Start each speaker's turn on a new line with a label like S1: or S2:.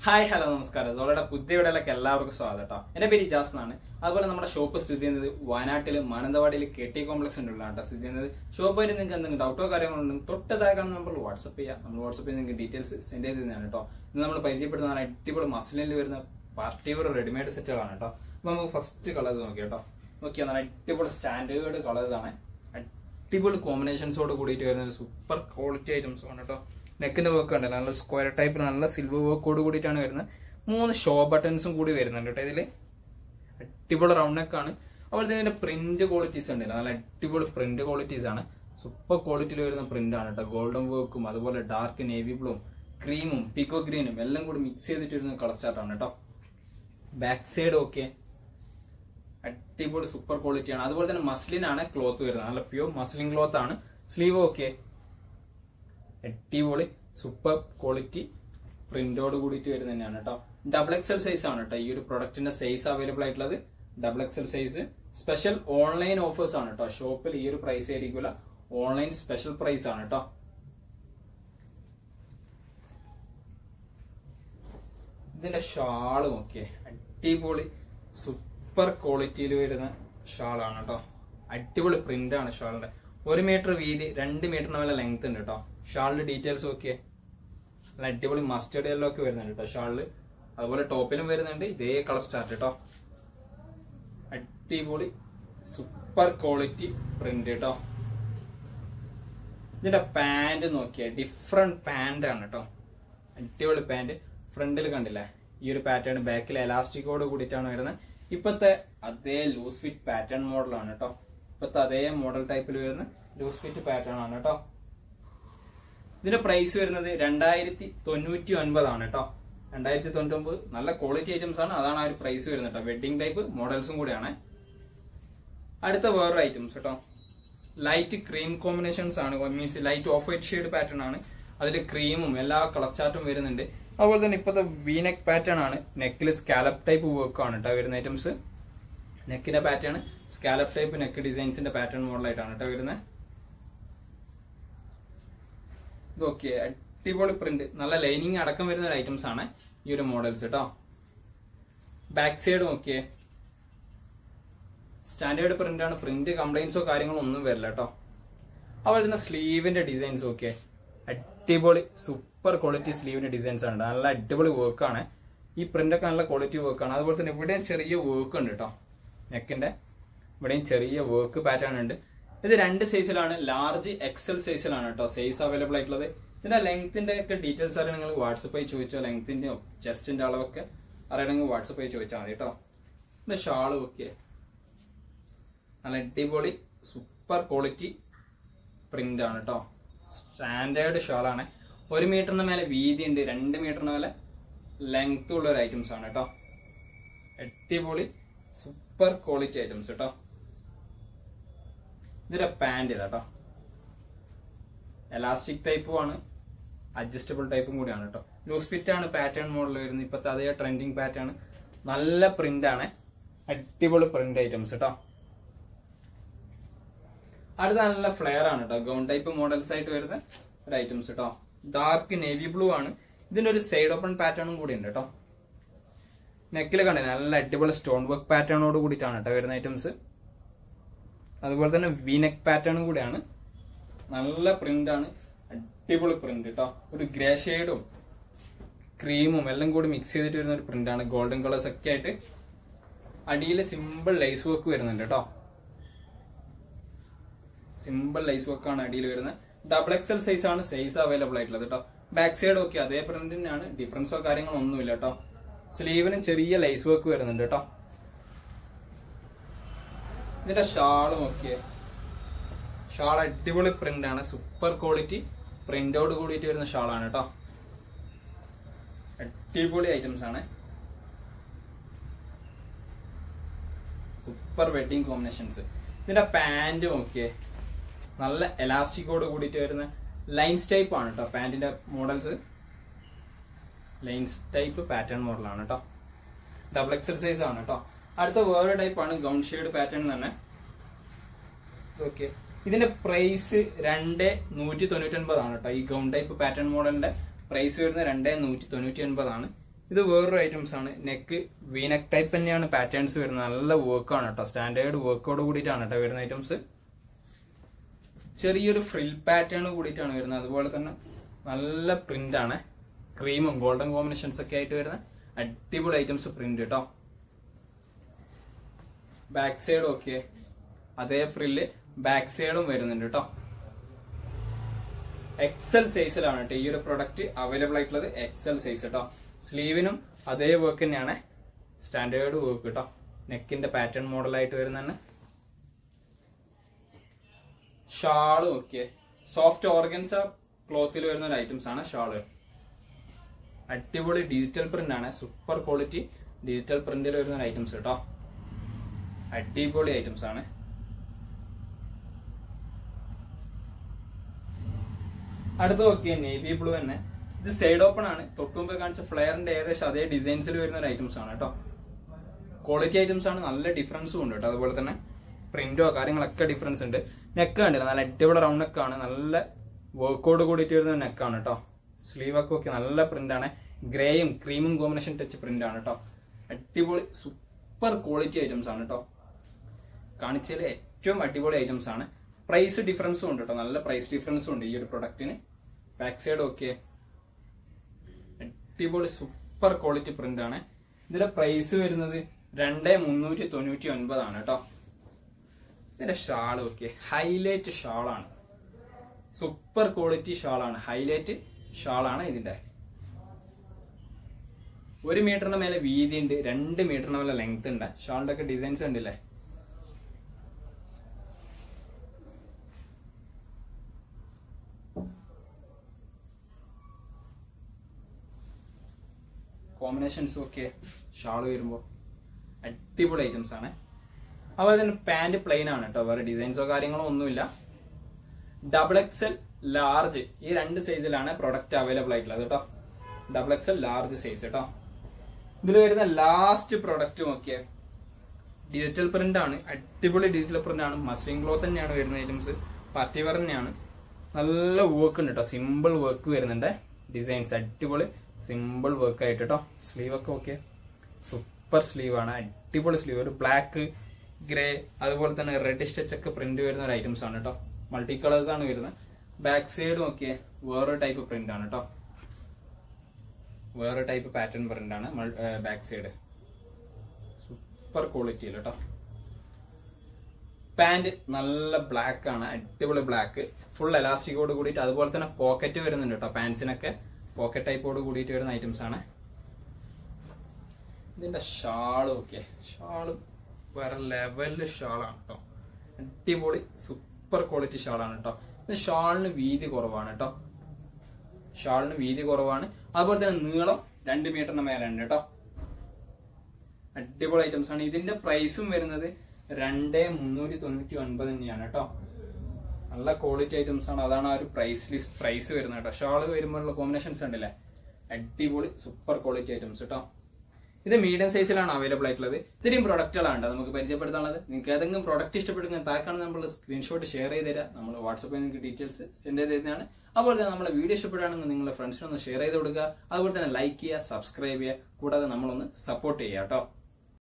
S1: hi hello നമസ്കാരം സോളയുടെ പുതിയ വീഡിയോയിലേക്ക് എല്ലാവർക്കും സ്വാഗതം കേട്ടോ എന്റെ പേര് ഇജാസ് എന്നാണ് അതുപോലെ നമ്മുടെ ഷോപ്പ് സ്ഥിതി ചെയ്യുന്നത് വയനാട്ടിൽ മാനന്തവാടിയിൽ കെ ടി കോംപ്ലക്സിന്റെ ഉള്ളിലാണ് കേട്ടോ സ്ഥിതി ചെയ്യുന്നത് ഷോപ്പായിട്ട് നിങ്ങൾക്ക് എന്തെങ്കിലും ഡൗട്ടോ കാര്യങ്ങളോ ഉണ്ടെങ്കിൽ തൊട്ടതായ കാണുന്ന നമ്പർ വാട്സപ്പ് ചെയ്യാം നമ്മൾ വാട്സപ്പ് ചെയ്ത് നിങ്ങൾക്ക് ഡീറ്റെയിൽസ് സെൻഡ് ചെയ്ത് തന്നെയാണ് കേട്ടോ ഇത് നമ്മൾ പരിചയപ്പെടുന്ന നല്ല അടിപൊളി മസ്ലിനിൽ വരുന്ന പാർട്ടി വെയർ റെഡിമെയ്ഡ് സെറ്റുകളാണ് കേട്ടോ അപ്പൊ നമുക്ക് ഫസ്റ്റ് കളേഴ്സ് നോക്കി കേട്ടോ നോക്കിയാൽ നല്ല അടിപൊളി സ്റ്റാൻഡേർഡ് കളേഴ്സ് ആണ് അടിപൊളി കോമ്പിനേഷൻസോട് കൂടിയിട്ട് വരുന്ന ഒരു സൂപ്പർ ക്വാളിറ്റി ഐറ്റംസ് ആണ് കേട്ടോ നെക്കിന്റെ വർക്ക് ഉണ്ട് നല്ല സ്ക്വയർ ടൈപ്പ് നല്ല സിൽവർ വർക്കോട് കൂടിയിട്ടാണ് വരുന്നത് മൂന്ന് ഷോ ബട്ടൺസും കൂടി വരുന്നുണ്ട് കേട്ടോ ഇതില് അടിപൊളി റൗണ്ട് നെക്ക് ആണ് അതുപോലെ തന്നെ ഇതിന്റെ പ്രിന്റ് ക്വാളിറ്റീസ് ഉണ്ട് നല്ല അടിപൊളി പ്രിന്റ് ക്വാളിറ്റീസ് ആണ് സൂപ്പർ ക്വാളിറ്റിയിൽ വരുന്ന പ്രിന്റ് ആണ് കേട്ടോ ഗോൾഡൻ വർക്കും അതുപോലെ ഡാർക്ക് നേവി ബ്ലൂവും ക്രീമും പിക്കോ ഗ്രീനും എല്ലാം കൂടി മിക്സ് ചെയ്തിട്ട് വരുന്ന കളർ ചാർട്ടാണ് കേട്ടോ ബാക്ക് സൈഡ് ഓക്കെ അടിപൊളി സൂപ്പർ ക്വാളിറ്റി ആണ് അതുപോലെ തന്നെ മസ്ലിൻ ആണ് ക്ലോത്ത് വരുന്നത് നല്ല പ്യൂർ മസ്ലിൻ ക്ലോത്ത് ആണ് സ്ലീവ് ഓക്കെ അടിപൊളി സൂപ്പർ ക്വാളിറ്റി പ്രിന്റോട് കൂടിയിട്ട് വരുന്നത് തന്നെയാണ് കേട്ടോ ഡബിൾ എക്സൽ സൈസ് ആണ് കേട്ടോ ഈ ഒരു പ്രൊഡക്റ്റിന്റെ സൈസ് അവൈലബിൾ ആയിട്ടുള്ളത് double XL size special online offers ആണ് കേട്ടോ ഷോപ്പിൽ ഈ ഒരു പ്രൈസ് ആയിരിക്കില്ല ഓൺലൈൻ സ്പെഷ്യൽ പ്രൈസ് ആണ് കേട്ടോ ഇതിന്റെ ഷാളും ഒക്കെ അടിപൊളി സൂപ്പർ ക്വാളിറ്റിയിൽ വരുന്ന ഷാളാണ് കേട്ടോ അടിപൊളി പ്രിന്റ് ആണ് ഷാളിന്റെ ഒരു മീറ്റർ വീതി രണ്ട് മീറ്ററിന് വല്ല ലെങ്ത് ഉണ്ട് കേട്ടോ ഷാളിന്റെ ഡീറ്റെയിൽസ് ഒക്കെ നല്ല അടിപൊളി മസ്റ്റേർഡ് യെല്ലോ ഒക്കെ വരുന്നുണ്ട് കേട്ടോ ഷാളില് അതുപോലെ ടോപ്പിലും വരുന്നുണ്ട് ഇതേ കളർ ചാർട്ട് കേട്ടോ അടിപൊളി സൂപ്പർ ക്വാളിറ്റി പ്രിന്റ് കേട്ടോ ഇതിന്റെ പാന്റ് നോക്കിയാൽ ഡിഫറെന്റ് പാന്റ് ആണ് കേട്ടോ അടിപൊളി പാന്റ് ഫ്രണ്ടിൽ കണ്ടില്ലേ ഈ ഒരു പാറ്റേൺ ബാക്കിൽ എലാസ്റ്റിക്കോട് കൂടിയിട്ടാണ് വരുന്നത് ഇപ്പത്തെ അതേ ലൂസ് ഫിറ്റ് പാറ്റേൺ മോഡലാണ് കേട്ടോ ഇപ്പത്തെ അതേ മോഡൽ ടൈപ്പിൽ വരുന്ന ലൂസ് ഫിറ്റ് പാറ്റേൺ ആണ് കേട്ടോ ഇതിന്റെ പ്രൈസ് വരുന്നത് രണ്ടായിരത്തി തൊണ്ണൂറ്റി ഒൻപതാണ് കേട്ടോ രണ്ടായിരത്തി തൊണ്ണൂറ്റി ഒമ്പത് നല്ല ക്വാളിറ്റി ഐറ്റംസ് ആണ് അതാണ് ആ ഒരു പ്രൈസ് വരുന്നത് കേട്ടോ വെഡിങ് ടൈപ്പ് മോഡൽസും കൂടിയാണ് അടുത്ത വേറൊരു ഐറ്റംസ് കേട്ടോ ലൈറ്റ് ക്രീം കോമ്പിനേഷൻസ് ആണ് means light off white shade pattern ആണ് അതിൽ ക്രീമും എല്ലാ കളർ ചാർട്ടും വരുന്നുണ്ട് അതുപോലെ തന്നെ ഇപ്പോഴത്തെ വീനെക്ക് പാറ്റേൺ ആണ് നെക്കിൽ സ്കാലപ്പ് ടൈപ്പ് വർക്ക് ആണ് കേട്ടോ വരുന്ന ഐറ്റംസ് നെക്കിന്റെ പാറ്റേൺ സ്കാലപ്പ് ടൈപ്പ് നെക്ക് ഡിസൈൻസിന്റെ പാറ്റേൺ മോഡലായിട്ടാണ് കേട്ടോ വരുന്നത് ഇതൊക്കെ അടിപൊളി പ്രിന്റ് നല്ല ലൈനിങ് അടക്കം വരുന്ന ഒരു ഐറ്റംസ് ആണ് ഈ ഒരു മോഡൽസ് കേട്ടോ ബാക്ക് സൈഡ് നോക്കിയേ സ്റ്റാൻഡേർഡ് പ്രിന്റ് ആണ് പ്രിന്റ് കംപ്ലൈൻസോ കാര്യങ്ങളോ ഒന്നും വരില്ല കേട്ടോ അതുപോലെ തന്നെ സ്ലീവിന്റെ ഡിസൈൻസ് ഒക്കെ അടിപൊളി സൂപ്പർ ക്വാളിറ്റി സ്ലീവിന്റെ ഡിസൈൻസ് ആണ് നല്ല അടിപൊളി വർക്കാണ് ഈ പ്രിന്റ് ഒക്കെ നല്ല ക്വാളിറ്റി വർക്കാണ് അതുപോലെ തന്നെ ഇവിടെയും ചെറിയ വർക്ക് ഉണ്ട് കേട്ടോ നെക്കിന്റെ ഇവിടെയും ചെറിയ വർക്ക് പാറ്റേൺ ഉണ്ട് ഇത് രണ്ട് സൈസിലാണ് ലാർജ് എക്സൽ സൈസിലാണ് കേട്ടോ സൈസ് അവൈലബിൾ ആയിട്ടുള്ളത് ഇതിന്റെ ലെങ്ത്തിന്റെ ഒക്കെ ഡീറ്റെയിൽസ് അറിയാൻ നിങ്ങൾ വാട്സപ്പ് ആയി ചോദിച്ചോ ലെങ്ത്തിന്റെ ചെസ്റ്റിന്റെ അളവൊക്കെ അറിയണമെങ്കിൽ വാട്സപ്പ് ആയി ചോദിച്ചാൽ മതി കേട്ടോ ഇതിന്റെ ഷാള് ഒക്കെ നല്ല അടിപൊളി സൂപ്പർ ക്വാളിറ്റി പ്രിന്റ് ആണ് കേട്ടോ സ്റ്റാൻഡേർഡ് ഷാളാണ് ഒരു മീറ്ററിന് മേലെ വീതി ഉണ്ട് രണ്ട് മീറ്ററിന് മേലെ ലെങ്ത് ഉള്ള ഒരു ഐറ്റംസ് ആണ് കേട്ടോ അടിപൊളി സൂപ്പർ ക്വാളിറ്റി ഐറ്റംസ് കേട്ടോ ഇതൊരു പാന്റ് ഇതാട്ടോ എലാസ്റ്റിക് ടൈപ്പും ആണ് അഡ്ജസ്റ്റബിൾ ടൈപ്പും കൂടിയാണ് കേട്ടോ ലൂസ് ഫിറ്റ് ആണ് പാറ്റേൺ മോഡൽ വരുന്നത് ഇപ്പത്തെ അതേ ട്രെൻഡിങ് പാറ്റേൺ നല്ല പ്രിന്റ് ആണ് അടിപൊളി പ്രിന്റ് ഐറ്റംസ് കേട്ടോ അടുത്ത നല്ല ഫ്ലെയർ ആണ് കേട്ടോ ഗൗൺ ടൈപ്പ് മോഡൽസ് ആയിട്ട് വരുന്ന ഒരു ഐറ്റംസ് കേട്ടോ ഡാർക്ക് നേവി ബ്ലൂ ആണ് ഇതിന്റെ ഒരു സൈഡ് ഓപ്പൺ പാറ്റേണും കൂടി ഉണ്ട് കേട്ടോ നെക്കിൽ കണ്ടേ നല്ല അടിപൊളി സ്റ്റോൺ വർക്ക് പാറ്റേണോട് കൂടിയിട്ടാണ് കേട്ടോ വരുന്ന ഐറ്റംസ് അതുപോലെ തന്നെ വീനെക്ക് പാറ്റേണും കൂടിയാണ് നല്ല പ്രിന്റ് ആണ് അടിപൊളി പ്രിന്റ് കേട്ടോ ഒരു ഗ്രേ ഷെയ്ഡും ക്രീമും എല്ലാം കൂടി മിക്സ് ചെയ്തിട്ട് വരുന്ന ഒരു പ്രിന്റ് ആണ് ഗോൾഡൻ കളേഴ്സ് ഒക്കെ ആയിട്ട് അടിയിൽ സിമ്പിൾ ലൈസ് വർക്ക് വരുന്നുണ്ട് കേട്ടോ സിമ്പിൾ ലൈസ് വർക്ക് ആണ് അടിയിൽ വരുന്നത് ഡബിൾ എക്സൽ സൈസ് ആണ് സൈസ് അവൈലബിൾ ആയിട്ടുള്ളത് കേട്ടോ ബാക്ക് സൈഡ് ഒക്കെ അതേ പ്രിന്റിനാണ് ഡിഫറൻസോ കാര്യങ്ങളോ ഒന്നുമില്ല കേട്ടോ സ്ലീവിനും ചെറിയ ലൈസ് വർക്ക് വരുന്നുണ്ട് കേട്ടോ ഇതിന്റെ ഷാള് നോക്കിയേ ഷാൾ അടിപൊളി പ്രിന്റ് ആണ് സൂപ്പർ ക്വാളിറ്റി പ്രിന്റോട് കൂടിയിട്ട് വരുന്ന ഷാളാണ് കേട്ടോ അടിപൊളി ഐറ്റംസ് ആണ് സൂപ്പർ വെഡിങ് കോമ്പിനേഷൻസ് ഇതിന്റെ പാന്റ് നോക്കിയേ നല്ല എലാസ്റ്റിക്കോട് കൂടിയിട്ട് വരുന്ന ലൈൻസ് ടൈപ്പ് ആണ് കേട്ടോ പാന്റിന്റെ മോഡൽസ് ലൈൻസ് ടൈപ്പ് പാറ്റേൺ മോഡലാണ് കേട്ടോ ഡബിൾ എക്സർസൈസ് ആണ് കേട്ടോ അടുത്ത വേറെ ടൈപ്പ് ആണ് ഗൗൺ ഷെയ്ഡ് പാറ്റേൺ തന്നെ ഓക്കെ ഇതിന്റെ പ്രൈസ് രണ്ട് നൂറ്റി തൊണ്ണൂറ്റി ഒൻപതാണ് കേട്ടോ ഈ ഗൗൺ ടൈപ്പ് പാറ്റേൺ മോഡലിന്റെ പ്രൈസ് വരുന്നത് രണ്ട് നൂറ്റി തൊണ്ണൂറ്റി ഒൻപതാണ് ഇത് വേറൊരു ഐറ്റംസ് ആണ് നെക്ക് വീനെക്ക് ടൈപ്പ് തന്നെയാണ് പാറ്റേൺസ് വരുന്നത് നല്ല വർക്കാണ് കേട്ടോ സ്റ്റാൻഡേർഡ് വർക്കോട് കൂടിയിട്ടാണ് കേട്ടോ വരുന്ന ഐറ്റംസ് ചെറിയൊരു ഫ്രിൽ പാറ്റേൺ കൂടിയിട്ടാണ് വരുന്നത് അതുപോലെ തന്നെ നല്ല പ്രിന്റ് ആണ് ക്രീമും ഗോൾഡൻ കോമ്പിനേഷൻസ് ഒക്കെ ആയിട്ട് വരുന്ന അടിപൊളി ഐറ്റംസ് പ്രിന്റ് കേട്ടോ ബാക്ക് സൈഡും ഒക്കെ അതേ ഫ്രില്ല് ബാക്ക് സൈഡും വരുന്നുണ്ട് കേട്ടോ എക്സൽ സൈസിലാണ് കേട്ടോ ഈ ഒരു പ്രൊഡക്റ്റ് അവൈലബിൾ ആയിട്ടുള്ളത് എക്സൽ സൈസ് കേട്ടോ സ്ലീവിനും അതേ വർക്ക് തന്നെയാണ് സ്റ്റാൻഡേർഡ് വർക്ക് കേട്ടോ നെക്കിന്റെ പാറ്റേൺ മോഡലായിട്ട് വരുന്നതന്നെ ഷാള് ഓക്കെ സോഫ്റ്റ് ഓർഗൻസ ക്ലോത്തിൽ വരുന്ന ഒരു ഐറ്റംസ് ആണ് ഷാള് അടിപൊളി ഡിജിറ്റൽ പ്രിന്റ് ആണ് സൂപ്പർ ക്വാളിറ്റി ഡിജിറ്റൽ പ്രിന്റിൽ വരുന്ന ഒരു ഐറ്റംസ് കേട്ടോ അടിപൊളി ഐറ്റംസ് ആണ് അടുത്ത നോക്കിയ നേവി ബ്ലൂ തന്നെ ഇത് സൈഡ് ഓപ്പൺ ആണ് തൊട്ടുമുമ്പ് കാണിച്ച ഫ്ലെയറിന്റെ ഏകദേശം അതേ ഡിസൈൻസിൽ വരുന്ന ഒരു ഐറ്റംസ് ആണ് കേട്ടോ ക്വാളിറ്റി ഐറ്റംസ് ആണ് നല്ല ഡിഫറൻസും ഉണ്ട് കേട്ടോ അതുപോലെ തന്നെ പ്രിന്റോ കാര്യങ്ങളൊക്കെ ഡിഫറൻസ് ഉണ്ട് നെക്ക് കണ്ടില്ല നല്ല അടിപൊളി റൗണ്ട് നെക്കാണ് നല്ല വർക്കോട് കൂടിയിട്ട് വരുന്ന നെക്കാണ് കേട്ടോ സ്ലീവ് ഒക്കെ ഒക്കെ നല്ല പ്രിന്റ് ആണ് ഗ്രേയും ക്രീമും കോമ്പിനേഷൻ ടച്ച് പ്രിന്റ് ആണ് കേട്ടോ അടിപൊളി സൂപ്പർ ക്വാളിറ്റി ഐറ്റംസ് ആണ് കേട്ടോ കാണിച്ചതിൽ ഏറ്റവും അടിപൊളി ഐറ്റംസ് ആണ് പ്രൈസ് ഡിഫറൻസും ഉണ്ട് കേട്ടോ നല്ല പ്രൈസ് ഡിഫറൻസും ഉണ്ട് ഈ ഒരു പ്രൊഡക്റ്റിന് ബാക്ക് സൈഡ് ഒക്കെ അടിപൊളി സൂപ്പർ ക്വാളിറ്റി പ്രിന്റ് ആണ് ഇതിന്റെ പ്രൈസ് വരുന്നത് രണ്ട് മുന്നൂറ്റി തൊണ്ണൂറ്റി ഒൻപതാണ് കേട്ടോ ഇതിന്റെ ഷാൾ ഒക്കെ ഹൈലൈറ്റ് ഷാളാണ് സൂപ്പർ ക്വാളിറ്റി ഷാളാണ് ഹൈലൈറ്റ് ഷാളാണ് ഇതിന്റെ ഒരു മീറ്ററിന് മേലെ വീതി ഉണ്ട് രണ്ട് മീറ്ററിന് മേലെ ലെങ്ത് ഉണ്ട് ഷാളിന്റെ ഒക്കെ ഡിസൈൻസ് ഉണ്ടല്ലേ കോമ്പിനേഷൻസും ഒക്കെ ഷാൾ വരുമ്പോൾ അടിപൊളി ഐറ്റംസ് ആണ് അതുപോലെ തന്നെ പാന്റ് പ്ലെയിൻ ആണ് കേട്ടോ വേറെ ഡിസൈൻസോ കാര്യങ്ങളോ ഒന്നുമില്ല ഡബിൾ എക്സൽ ലാർജ് ഈ രണ്ട് സൈസിലാണ് പ്രൊഡക്റ്റ് അവൈലബിൾ ആയിട്ടുള്ളത് കേട്ടോ ഡബിൾ എക്സൽ ലാർജ് സൈസ് കേട്ടോ ഇതിൽ വരുന്ന ലാസ്റ്റ് പ്രൊഡക്റ്റ് നോക്കിയേ ഡിജിറ്റൽ പ്രിന്റ് ആണ് അടിപൊളി ഡിജിറ്റൽ പ്രിന്റ് ആണ് മസ്ലിൻ ക്ലോത്ത് തന്നെയാണ് വരുന്ന ഐറ്റംസ് പാർട്ടി വെയർ തന്നെയാണ് നല്ല വർക്ക് ഉണ്ട് കേട്ടോ സിമ്പിൾ വർക്ക് വരുന്നുണ്ട് ഡിസൈൻസ് അടിപൊളി സിമ്പിൾ വർക്ക് ആയിട്ട് കേട്ടോ സ്ലീവ് ഒക്കെ ഓക്കെ സൂപ്പർ സ്ലീവ് ആണ് അടിപൊളി സ്ലീവ് ഒരു ബ്ലാക്ക് ഗ്രേ അതുപോലെ തന്നെ റെഡ് സ്റ്റിച്ച് ഒക്കെ പ്രിന്റ് വരുന്ന ഒരു ഐറ്റംസ് ആണ് കേട്ടോ മൾട്ടി കളേഴ്സ് ആണ് വരുന്നത് ബാക്ക് സൈഡ് നോക്കിയേ വേറെ ടൈപ്പ് പ്രിന്റ് ആണ് കേട്ടോ വേറെ ടൈപ്പ് പാറ്റേൺ പ്രിന്റ് ആണ് ബാക്ക് സൈഡ് സൂപ്പർ ക്വാളിറ്റിയിൽ കേട്ടോ പാന്റ് നല്ല ബ്ലാക്ക് ആണ് അടിപൊളി ബ്ലാക്ക് ഫുൾ എലാസ്റ്റിക്കോട് കൂടിയിട്ട് അതുപോലെ തന്നെ പോക്കറ്റ് വരുന്നുണ്ട് കേട്ടോ പാൻസിനൊക്കെ പോക്കറ്റ് ടൈപ്പോട് കൂടിയിട്ട് വരുന്ന ഐറ്റംസ് ആണ് ഇതിന്റെ ഷാളും ഒക്കെ ഷാളും വേറെ ലെവലില് ഷാളാണ് കേട്ടോ അടിപൊളി സൂപ്പർ ക്വാളിറ്റി ഷാളാണ് കേട്ടോ ഇത് ഷാളിന് വീതി കുറവാണ് കേട്ടോ ഷാളിന് വീതി കുറവാണ് അതുപോലെ തന്നെ നീളം രണ്ട് മീറ്ററിന് മേലെ ഉണ്ട് കേട്ടോ അടിപൊളി ഐറ്റംസ് ആണ് ഇതിന്റെ പ്രൈസും വരുന്നത് രണ്ട് മുന്നൂറ്റി തൊണ്ണൂറ്റി ഒൻപത് തന്നെയാണ് കേട്ടോ നല്ല ക്വാളിറ്റി ഐറ്റംസ് ആണ് അതാണ് ആ ഒരു പ്രൈസ് ലിസ്റ്റ് പ്രൈസ് വരുന്നത് കേട്ടോ ഷാള് വരുമ്പോഴുള്ള കോമ്പിനേഷൻസ് ഉണ്ടല്ലേ അടിപൊളി സൂപ്പർ ക്വാളിറ്റി ഐറ്റംസ് കേട്ടോ ഇത് മീഡിയം സൈസിലാണ് അവൈലബിൾ ആയിട്ടുള്ളത് ഇത്രയും പ്രൊഡക്റ്റുകളാണ് നമുക്ക് പരിചയപ്പെടുത്താനുള്ളത് നിങ്ങൾക്ക് ഏതെങ്കിലും പ്രൊഡക്റ്റ് ഇഷ്ടപ്പെടുന്ന താക്കാണ് നമ്മൾ സ്ക്രീൻഷോട്ട് ഷെയർ ചെയ്ത് തരാം നമ്മൾ വാട്സപ്പിൽ നിങ്ങൾക്ക് ഡീറ്റെയിൽസ് സെൻഡ് ചെയ്ത് തരുന്നതാണ് അതുപോലെ തന്നെ നമ്മളെ വീഡിയോ ഇഷ്ടപ്പെടുകയാണെങ്കിൽ നിങ്ങളുടെ ഫ്രണ്ട്സിനൊന്ന് ഷെയർ ചെയ്ത് കൊടുക്കുക അതുപോലെ തന്നെ ലൈക്ക് ചെയ്യുക സബ്സ്ക്രൈബ് ചെയ്യുക കൂടാതെ നമ്മളൊന്ന് സപ്പോർട്ട് ചെയ്യുക കേട്ടോ